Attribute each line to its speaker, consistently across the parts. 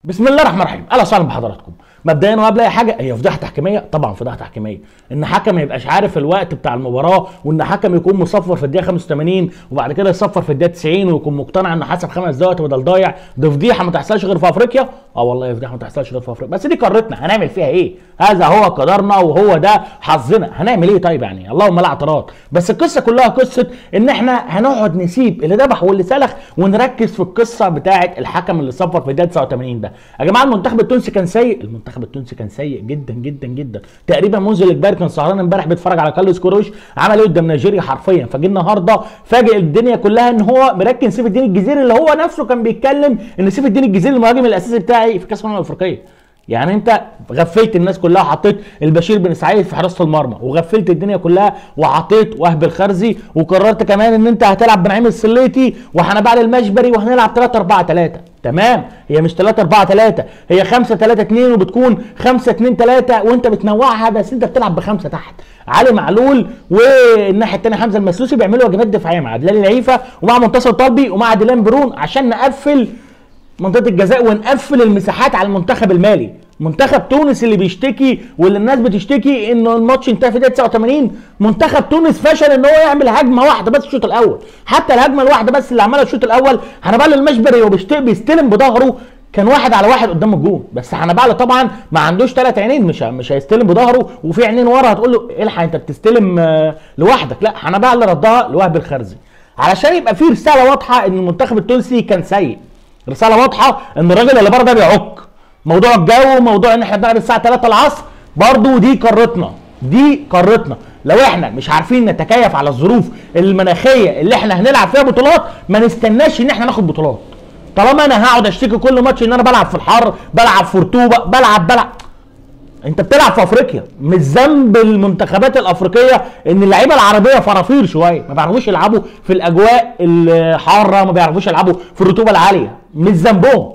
Speaker 1: بسم الله الرحمن الرحيم اهلا وسهلا بحضراتكم مبدئيا وقبل اي حاجه هي فضيحه تحكيميه طبعا فضيحه تحكيميه ان حكم ما يبقاش عارف الوقت بتاع المباراه وان حكم يكون مصفر في الدقيقه 85 وبعد كده يصفر في الدقيقه 90 ويكون مقتنع انه حسب خمس دقائق بدل ضايع دي فضيحه ما تحصلش غير في افريقيا اه والله فضيحه ما تحصلش غير في افريقيا بس دي قارتنا هنعمل فيها ايه هذا هو قدرنا وهو ده حظنا هنعمل ايه طيب يعني اللهم لا اعتراض بس القصه كلها قصه ان احنا هنقعد نسيب اللي ذبح واللي سلخ ونركز في القصه بتاعه الحكم اللي صفر في الدقيقه 89 ده يا جماعه المنتخب التونسي كان سيء المنتخب التونسي كان سيء جدا جدا جدا تقريبا منذ الاجباري كان سهران امبارح بيتفرج على كارلوس كوروش عمل ايه قدام نيجيريا حرفيا فجه النهارده فاجئ الدنيا كلها ان هو مركن سيف الدين الجزيري اللي هو نفسه كان بيتكلم ان سيف الدين الجزيري المهاجم الاساسي بتاعي في كاس الامم الافريقيه يعني انت غفلت الناس كلها وحطيت البشير بن سعيد في حراسه المرمى وغفلت الدنيا كلها وحطيت وهب الخرزي وقررت كمان ان انت هتلعب بنعيم السليتي وحنبال المشبري وهنلعب 3 4 3 تمام هي مش 3 4 3 هي 5 3 2 وبتكون 5 2 3 وانت بتنوعها بس انت بتلعب بخمسه تحت علي معلول والناحيه الثانيه حمزه المسلوسي بيعملوا واجبات دفاعيه مع دلال العيفه ومع منتصر طلبي ومع ديلان برون عشان نقفل منطقه الجزاء ونقفل المساحات على المنتخب المالي منتخب تونس اللي بيشتكي واللي الناس بتشتكي انه الماتش انتهى في دقيقه 89 منتخب تونس فشل ان هو يعمل هجمه واحده بس الشوط الاول حتى الهجمه الواحده بس اللي عملها الشوط الاول حنبال المشبري وبيستلم بظهره كان واحد على واحد قدام الجون بس حنبال طبعا ما عندوش ثلاث عينين مش مش هيستلم بظهره وفي عينين ورا هتقول له الحق انت بتستلم لوحدك لا حنبال ردها لوهب الخرزي علشان يبقى في رساله واضحه ان المنتخب التونسي كان سيء رساله واضحه ان الراجل اللي بره ده بيعك موضوع الجو موضوع ان احنا بنلعب الساعه 3 العصر برضو دي قارتنا دي قارتنا لو احنا مش عارفين نتكيف على الظروف المناخيه اللي احنا هنلعب فيها بطولات ما نستناش ان احنا ناخد بطولات طالما انا هقعد اشتكي كل ماتش ان انا بلعب في الحر بلعب في رطوبه بلعب بلعب انت بتلعب في افريقيا مش ذنب المنتخبات الافريقيه ان اللعيبه العربيه فرافير شويه ما بيعرفوش يلعبوا في الاجواء الحاره ما بيعرفوش يلعبوا في الرطوبه العاليه مش ذنبهم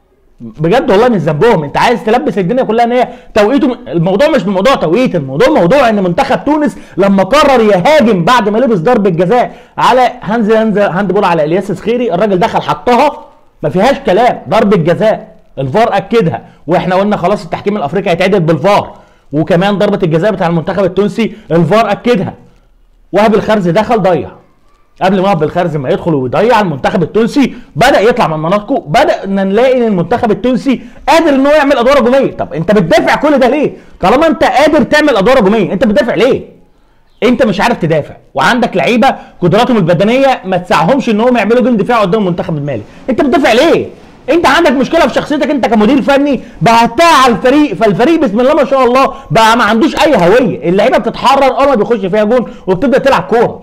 Speaker 1: بجد والله مش ذنبهم انت عايز تلبس الدنيا كلها ان هي توقيته الموضوع مش بموضوع توقيت الموضوع موضوع ان منتخب تونس لما قرر يهاجم بعد ما لبس ضربه جزاء على هانز هانز هاند بول على الياس سخيري الراجل دخل حطها ما فيهاش كلام ضربه جزاء الفار اكدها واحنا قلنا خلاص التحكيم الافريقي هيتعدل بالفار وكمان ضربه الجزاء بتاع المنتخب التونسي الفار اكدها وهب الخرزي دخل ضيع قبل ما وهب الخرزي ما يدخل ويضيع المنتخب التونسي بدا يطلع من مناطقه بدا نلاقي ان المنتخب التونسي قادر ان هو يعمل ادوار هجوميه طب انت بتدافع كل ده ليه طالما انت قادر تعمل ادوار هجوميه انت بتدافع ليه انت مش عارف تدافع وعندك لعيبه قدراتهم البدنيه ما تسعهمش ان هم يعملوا جيم دفاع قدام المنتخب المالي انت بتدافع ليه انت عندك مشكله في شخصيتك انت كمدير فني بعتها على الفريق فالفريق بسم الله ما شاء الله بقى ما عندوش اي هويه اللعيبه بتتحرر اول ما بيخش فيها جون وبتبدا تلعب كوره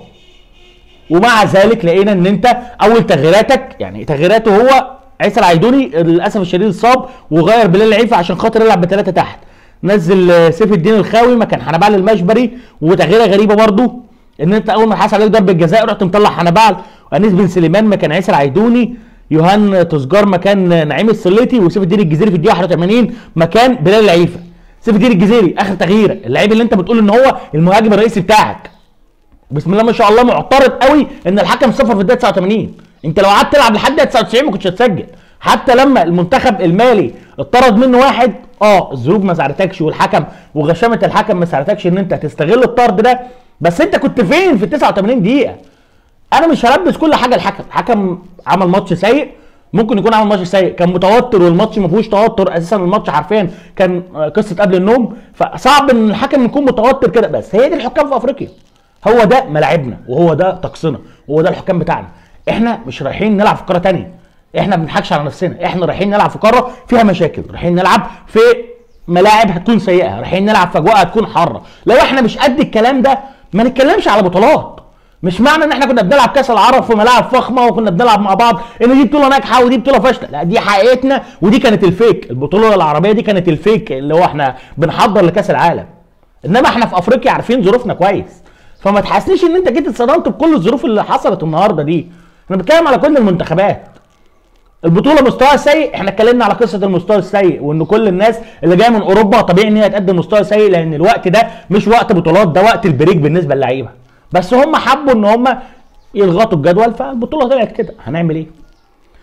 Speaker 1: ومع ذلك لقينا ان انت اول تغييراتك يعني تغييراته هو عيسى العيدوني للاسف الشديد اتصاب وغير بلال العيفه عشان خاطر يلعب بثلاثه تحت نزل سيف الدين الخاوي مكان حنبال المشبري وتغييره غريبه برضو ان انت اول ما حصل عليك ضربه جزاء رحت مطلع حنبال وانيس بن سليمان مكان عيسى العيدوني يوهان تسجار مكان نعيم السليتي وسيف الدين الجزيري في الدقيقه 81 مكان بلال العيفه سيف الدين الجزيري اخر تغييره اللعيب اللي انت بتقول ان هو المهاجم الرئيسي بتاعك بسم الله ما شاء الله معترض قوي ان الحكم صفر في الدقيقه 89 انت لو قعدت تلعب لحد الدقيقه 99 ما كنتش هتسجل حتى لما المنتخب المالي اتطرد منه واحد اه الظروف ما ساعدتكش والحكم وغشامه الحكم ما ساعدتكش ان انت تستغل الطرد ده بس انت كنت فين في ال 89 دقيقه انا مش هلبس كل حاجه الحكم الحكم عمل ماتش سيء ممكن يكون عمل ماتش سيء كان متوتر والماتش ما فيهوش توتر اساسا الماتش حرفيا كان قصه قبل النوم فصعب ان الحكم يكون متوتر كده بس هي دي الحكام في افريقيا هو ده ملاعبنا وهو ده طقسنا وهو ده الحكام بتاعنا احنا مش رايحين نلعب في قاره تانية احنا ما بنضحكش على نفسنا احنا رايحين نلعب في قاره فيها مشاكل رايحين نلعب في ملاعب هتكون سيئه رايحين نلعب في اجواء هتكون حاره لو احنا مش قد الكلام ده ما نتكلمش على بطولات مش معنى ان احنا كنا بنلعب كاس العرب في ملاعب فخمه وكنا بنلعب مع بعض ان دي بطوله ناجحه ودي بطوله فاشله لا دي حقيقتنا ودي كانت الفيك البطوله العربيه دي كانت الفيك اللي هو احنا بنحضر لكاس العالم انما احنا في افريقيا عارفين ظروفنا كويس فما تحسنيش ان انت جيت اتصدمت بكل الظروف اللي حصلت النهارده دي احنا بنتكلم على كل المنتخبات البطوله مستوى سيء احنا اتكلمنا على قصه المستوى السيء وان كل الناس اللي جايه من اوروبا طبيعي ان هي تقدم مستوى سيء لان الوقت ده مش وقت بطولات ده وقت البريك بالنسبه للعيبه بس هم حبوا ان هم يضغطوا الجدول فالبطوله طلعت كده هنعمل ايه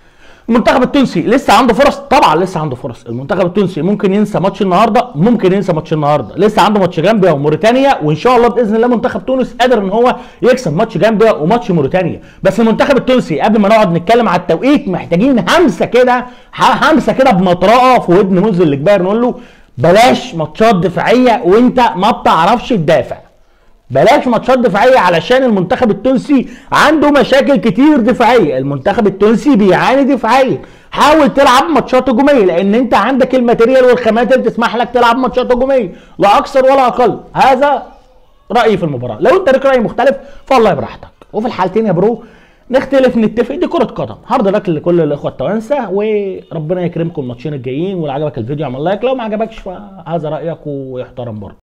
Speaker 1: المنتخب التونسي لسه عنده فرص طبعا لسه عنده فرص المنتخب التونسي ممكن ينسى ماتش النهارده ممكن ينسى ماتش النهارده لسه عنده ماتش جامبيا وموريتانيا وان شاء الله باذن الله منتخب تونس قادر ان هو يكسب ماتش جامبيا وماتش موريتانيا بس المنتخب التونسي قبل ما نقعد نتكلم على التوقيت محتاجين همسه كده ح- همسه كده بمطرقه في ودن منزل الجبار نقول له بلاش ماتشات دفاعيه وانت ما بتعرفش تدافع بلاش ماتشات دفاعيه علشان المنتخب التونسي عنده مشاكل كتير دفاعيه المنتخب التونسي بيعاني دفاعيا حاول تلعب ماتشات هجوميه لان انت عندك الماتيريال والخامات اللي تسمح لك تلعب ماتشات هجوميه لا اكثر ولا اقل هذا رايي في المباراه لو انت لك راي مختلف فالله براحتك وفي الحالتين يا برو نختلف نتفق دي كره قدم هارد لك لكل الاخوه التوانسه وربنا يكرمكم الماتشين الجايين ولو عجبك الفيديو اعمل لايك لو ما عجبكش فهذا رايك ويحترم برضه